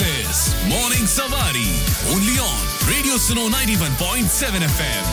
is Morning Savari. Only on Radio Suno 91.7 FM.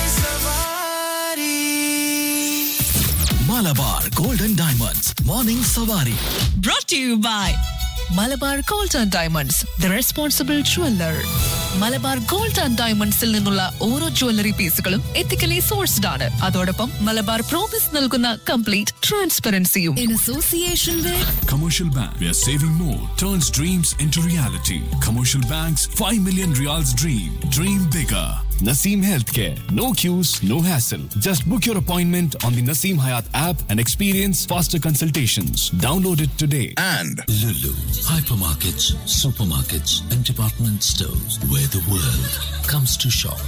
Malabar Golden Diamonds. Morning Savari. brought to you by Malabar gold and diamonds the responsible jeweller Malabar gold and ഡയമണ്ട്സിൽ നിന്നുള്ള ഓരോ jewellery പീസുകളും ethically sourced ആണ് അതോടൊപ്പം Malabar promise നൽകുന്ന complete ട്രാൻസ്പെറൻസിയും in association with Commercial Bank, where saving more turns dreams into reality. Commercial Bank's 5 million reals dream. Dream bigger. Naseem Healthcare. No queues, no hassle. Just book your appointment on the Naseem Hayat app and experience faster consultations. Download it today. And Lulu, hypermarkets, supermarkets, and department stores where the world comes to shop.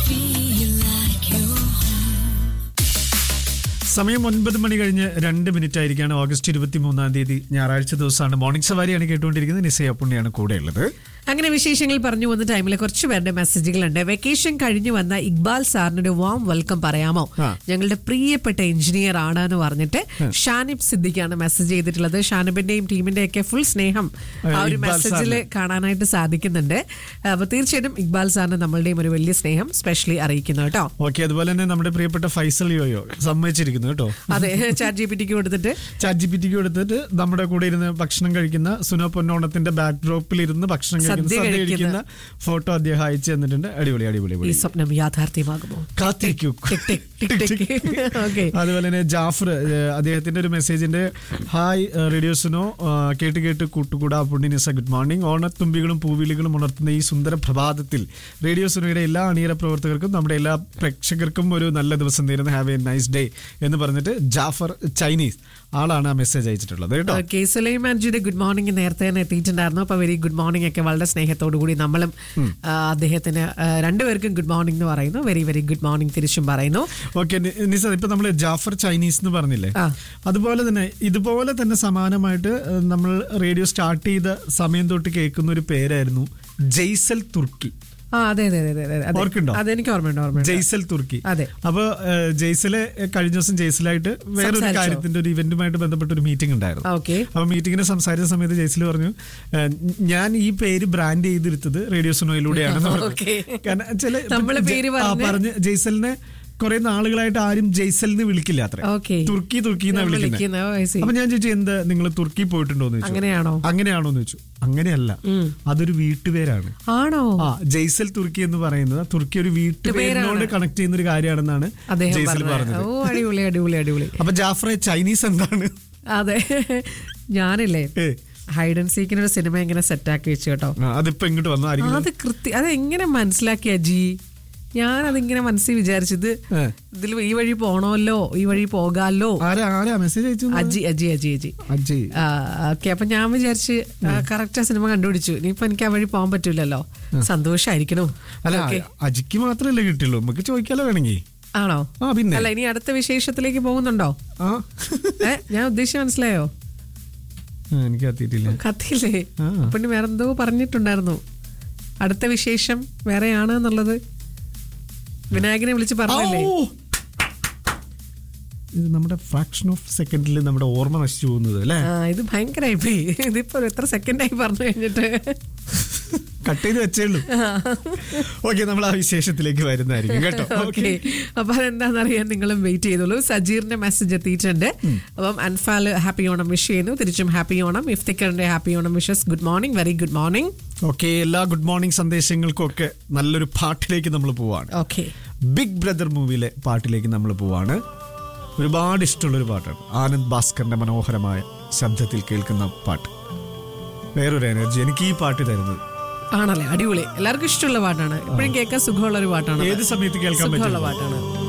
സമയം ഒൻപത് മണി കഴിഞ്ഞ് രണ്ട് minute ആയിരിക്കാണ് August ഇരുപത്തി മൂന്നാം തീയതി ഞായറാഴ്ച ദിവസമാണ് morning സവാരിയാണ് കേട്ടുകൊണ്ടിരിക്കുന്നത് നിസയ പുണ്യാണ് കൂടെയുള്ളത് അങ്ങനെ വിശേഷങ്ങൾ പറഞ്ഞു വന്ന ടൈമിൽ കുറച്ച് പേരുടെ മെസ്സേജുകളുണ്ട് വെക്കേഷൻ കഴിഞ്ഞു വന്ന ഇക്ബാൽ സാറിനൊരു വാം വെൽക്കം പറയാമോ ആ. ഞങ്ങളുടെ പ്രിയപ്പെട്ട എഞ്ചിനീയർ ആണ് എന്ന് പറഞ്ഞിട്ട് ഷാനിബ് സിദ്ദിഖാണ് മെസ്സേജ് ചെയ്തിട്ടുള്ളത് ഷാനിബിന്റെയും ടീമിന്റെയും ഒക്കെ ഫുൾ സ്നേഹം ആ ഒരു ഇക്ബാൽ മെസ്സേജിൽ സാറിന്. കാണാനായിട്ട് സാധിക്കുന്നുണ്ട് അപ്പൊ തീർച്ചയായിട്ടും ഇക്ബാൽ സാറിന് നമ്മളുടെയും ഒരു വലിയ സ്നേഹം സ്പെഷ്യലി അറിയിക്കുന്നു കേട്ടോ ഓക്കെ അതുപോലെ തന്നെ നമ്മുടെ പ്രിയപ്പെട്ട ഫൈസൽ യോയോ സമ്മതിച്ചിരിക്കുന്നു കേട്ടോ അതെ ചാറ്റ് ജി പി ടിക്ക് കൊടുത്തിട്ട് ചാറ്റ് ജി പി ടിക്ക് കൊടുത്തിട്ട് നമ്മുടെ കൂടെ ഇരുന്ന് ഭക്ഷണം കഴിക്കുന്ന സുനോ പൊന്നോണത്തിന്റെ ബാക്ക് ഡ്രോപ്പിൽ ഇരുന്ന് ഭക്ഷണം കഴിക്കുന്ന സദ്യ സദ്യ കഴിക്കുന്ന. കഴിക്കുന്ന ഫോട്ടോ അദ്ദേഹം അയച്ചു തന്നിട്ടുണ്ട് അടിപൊളി അടിപൊളി ഈ അടിപൊളി സ്വപ്നം യാഥാർത്ഥ്യമാകുമോ കാത്തിരിക്കൂ ടിക് ടിക് ടിക് ടിക് ഓക്കെ അതുപോലെ തന്നെ ജാഫർ ഏഹ്, അദ്ദേഹത്തിന്റെ ഒരു മെസ്സേജിന്റെ ഹായ് ഏഹ്, റേഡിയോസിനോ ഏഹ്, കേട്ട് കേട്ട് കൂട്ടുകൂടാ പുണ്യനിസ ഗുഡ് മോർണിംഗ് ഓണത്തുമ്പികളും പൂവിളികളും ഉണർത്തുന്ന ഈ സുന്ദര പ്രഭാതത്തിൽ റേഡിയോസിനോയുടെ എല്ലാ അണിയറ പ്രവർത്തകർക്കും നമ്മുടെ എല്ലാ പ്രേക്ഷകർക്കും ഒരു നല്ല ദിവസം നേരുന്ന ഹാവ് എ നൈസ് ഡേ എന്ന് പറഞ്ഞിട്ട് ജാഫർ ചൈനീസ് ആളാണ് ആ മെസ്സേജ് അയച്ചിട്ടുള്ളത് കേട്ടോ ഓക്കെ സുലൈമാൻജിയുടെ ഗുഡ് മോർണിംഗ് നേരത്തെ തന്നെ എത്തിയിട്ടുണ്ടായിരുന്നു അപ്പൊ വെരി ഗുഡ് മോർണിംഗ് ഒക്കെ വളരെ സ്നേഹത്തോടു കൂടി നമ്മളും ആ, അദ്ദേഹത്തിന് ആ, രണ്ടുപേർക്കും ഗുഡ് മോർണിംഗ് എന്ന് പറയുന്നു വെരി വെരി ഗുഡ് മോർണിംഗ് തിരിച്ചും പറയുന്നു ഓക്കെ നിസ ഇപ്പൊ നമ്മള് ജാഫർ ചൈനീസ് എന്ന് പറഞ്ഞില്ലേ ആ. അതുപോലെ തന്നെ ഇതുപോലെ തന്നെ സമാനമായിട്ട് ഏഹ്, നമ്മൾ റേഡിയോ സ്റ്റാർട്ട് ചെയ്ത സമയം തൊട്ട് കേൾക്കുന്ന ഒരു പേരായിരുന്നു ജയ്സൽ തുർക്കി ആ അതെ അതെ അതെ അതെ അതെ ഓർക്കുണ്ടോ? അതെനിക്ക് ഓർമ്മയുണ്ട് ഓർമ്മയുണ്ട് ജയ്സൽ തുർക്കി അതെ. അപ്പൊ ഏഹ്, ജയ്സലെ ഏഹ്, കഴിഞ്ഞ ദിവസം ജയ്സലായിട്ട് വേറൊരു സംസാരിച്ചോ? കാര്യത്തിന്റെ ഒരു ഇവന്റുമായിട്ട് ബന്ധപ്പെട്ട ഒരു മീറ്റിംഗ് ഉണ്ടായിരുന്നു ഓക്കെ അപ്പൊ മീറ്റിംഗിന് സംസാരിച്ച സമയത്ത് ജയ്സൽ പറഞ്ഞു ഏഹ്, ഞാൻ ഈ പേര് ബ്രാൻഡ് ചെയ്തെടുത്തത് റേഡിയോ സുനോയിലൂടെയാണെന്ന് പറഞ്ഞു. ഓക്കെ. കാരണം ചില നമ്മള് പേര് ആ, പറഞ്ഞ് പറഞ്ഞ് ജയ്സലിനെ കുറെ നാളുകളായിട്ട് ആരും ജയ്സൽ എന്ന് വിളിക്കില്ല അത്ര ഓക്കെ. തുർക്കി തുർക്കി എന്നാ വിളിക്കുന്നത്. വിളിക്കുന്നത് ഓ, I see. അപ്പൊ ഞാൻ ചോദിച്ചു എന്താ നിങ്ങൾ തുർക്കി പോയിട്ടുണ്ടോ എന്ന് ചോദിച്ചു അങ്ങനെയാണോ? അങ്ങനെയാണോ എന്ന് ചോദിച്ചു അങ്ങനെയല്ല അതൊരു വീട്ടുപേരാണ് ആണോ ആ ജയ്സൽ തുർക്കി എന്ന് പറയുന്നത് തുർക്കി ഒരു വീട്ടുപേരിനോട് പേരാണ്. കണക്ട് ചെയ്യുന്ന ഒരു കാര്യമാണെന്നാണ് അദ്ദേഹം ജയ്സൽ പറഞ്ഞത് പറഞ്ഞത് ഓ അടിപൊളി അടിപൊളി അടിപൊളി അപ്പൊ ജാഫറെ ചൈനീസ് എന്താണ് അതെ ഞാനില്ലേ ഏ, ഹൈഡ് ആൻഡ് സീക്കിന് ഒരു സിനിമ ഇങ്ങനെ സെറ്റാക്കി വെച്ചു കേട്ടോ ആ, അതിപ്പോ ഇങ്ങോട്ട് വന്നു ആരെങ്കിലും അത് കൃത്യ അത് എങ്ങനെ മനസ്സിലാക്കിയ ജി ഞാൻ അതിങ്ങനെ മനസ്സിൽ വിചാരിച്ചത് ഏ. ഇതിൽ ഈ വഴി പോണമല്ലോ ഈ വഴി പോകാമല്ലോ ആരാ ആരാ മെസ്സേജ് അയച്ചു അജി അജി അജി അജി അജയ് ഓക്കെ അപ്പൊ ഞാൻ വിചാരിച്ച് കറക്റ്റ് ആ സിനിമ കണ്ടുപിടിച്ചു ഇനിയിപ്പൊ എനിക്ക് ആ വഴി പോകാൻ പറ്റൂലല്ലോ സന്തോഷായിരിക്കണോ അല്ല Okay. അജിക്ക് മാത്രമല്ലേ കിട്ടുള്ളൂ നമുക്ക് ചോദിക്കാലോ വേണമെങ്കിൽ ആണോ ആ പിന്നെ അല്ല ഇനി അടുത്ത വിശേഷത്തിലേക്ക് പോകുന്നുണ്ടോ ആ ഏ ഞാൻ ഉദ്ദേശിച്ച മനസ്സിലായോ ആ, എനിക്ക് എത്തിയിട്ടില്ല കത്തിയില്ലേ ആ. അപ്പൊ ഇനി വേറെന്തോ പറഞ്ഞിട്ടുണ്ടായിരുന്നു അടുത്ത വിശേഷം വേറെയാണ് എന്നുള്ളത് വിനായകനെ വിളിച്ച് പറഞ്ഞല്ലേ ഔ! ഇത് നമ്മുടെ ഫ്രാക്ഷൻ ഓഫ് സെക്കൻഡിൽ നമ്മുടെ ഓർമ്മ നശിച്ചു പോകുന്നത് അല്ലേ ആ ഇത് ഭയങ്കരമായി പോയി ഇതിപ്പോ എത്ര സെക്കൻഡായി പറഞ്ഞു കഴിഞ്ഞിട്ട് കട്ട് ചെയ്ത് വെച്ചേ ഉള്ളൂ ഓക്കെ നമ്മൾ ആ വിശേഷത്തിലേക്ക് വരുന്നതായിരിക്കും കേട്ടോ ഓക്കെ അപ്പൊ അതെന്താണെന്നറിയാൻ നിങ്ങളും വെയിറ്റ് ചെയ്തോളൂ സജീറിന്റെ മെസ്സേജ് എത്തിയിട്ടുണ്ട് അപ്പം അൻഫാൽ ഹാപ്പി ഓണം വിഷ് ചെയ്യുന്നു തിരിച്ചും ഹാപ്പി ഓണം ഇഫ്തിക്കറിന്റെ happy Onam wishes good morning very good morning okay എല്ലാ ഗുഡ് മോർണിംഗ് സന്ദേശങ്ങൾക്കും ഒക്കെ നല്ലൊരു പാട്ടിലേക്ക് നമ്മൾ പോവാണ് ഓക്കെ ബിഗ് ബ്രദർ മൂവിയിലെ പാട്ടിലേക്ക് നമ്മൾ പോവാണ് ഒരുപാട് ഇഷ്ടമുള്ളൊരു പാട്ടാണ് ആനന്ദ് ഭാസ്കറിന്റെ മനോഹരമായ ശബ്ദത്തിൽ കേൾക്കുന്ന പാട്ട് വേറൊരു എനർജി എനിക്ക് ഈ പാട്ട് തരുന്നത് ആണല്ലേ അടിപൊളി എല്ലാവർക്കും ഇഷ്ടമുള്ള പാട്ടാണ് ഇപ്പോഴും കേൾക്കാൻ സുഖമുള്ള ഒരു പാട്ടാണ് ഏത് സമയത്ത് കേൾക്കാൻ സുഖമുള്ള പറ്റും പാട്ടാണ്